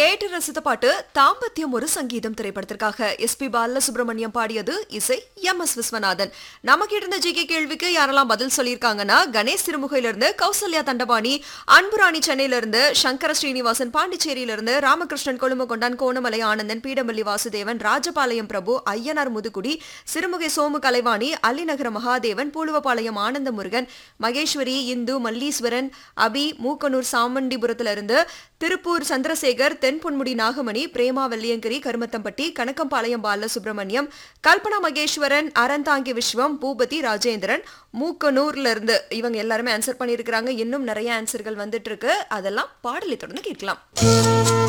கேட்டு ரசித்த பாட்டு தாம்பத்தியம் ஒரு சங்கீதம் திரைப்படத்திற்காக எஸ் பி பாலசுப்ரமணியம் பாடியது இசை எம் எஸ் விஸ்வநாதன் நமக்கு இருந்த ஜிகே கேள்விக்கு யாரெல்லாம் பதில் சொல்லியிருக்காங்கன்னா கணேஷ் திருமுகையில இருந்து கௌசல்யா தண்டபாணி அன்புராணி சென்னையில இருந்து சங்கர ஸ்ரீனிவாசன் பாண்டிச்சேரியில இருந்து ராமகிருஷ்ணன் கொழுமகொண்டான் கோணமலை ஆனந்தன் பீடமல்லி வாசுதேவன் ராஜபாளையம் பிரபு ஐயனார் முதுகுடி சிறுமுகை சோமு கலைவாணி அள்ளிநகர மகாதேவன் பூலுவபாளையம் ஆனந்த முருகன் மகேஸ்வரி இந்து மல்லீஸ்வரன் அபி மூக்கனூர் சாமண்டிபுரத்துல இருந்து திருப்பூர் சந்திரசேகர் தென்பொன்முடி நாகமணி பிரேமா வெள்ளியங்கிரி கருமத்தம்பட்டி கணக்கம்பாளையம் பாலசுப்ரமணியம் கல்பனா மகேஸ்வரன் அறந்தாங்கி விஸ்வம் பூபதி ராஜேந்திரன் மூக்கனூர்ல இருந்து இவங்க எல்லாருமே ஆன்சர் பண்ணியிருக்கிறாங்க இன்னும் நிறைய ஆன்சர்கள் வந்துட்டு இருக்கு அதெல்லாம் பாடலை தொடர்ந்து கேட்கலாம்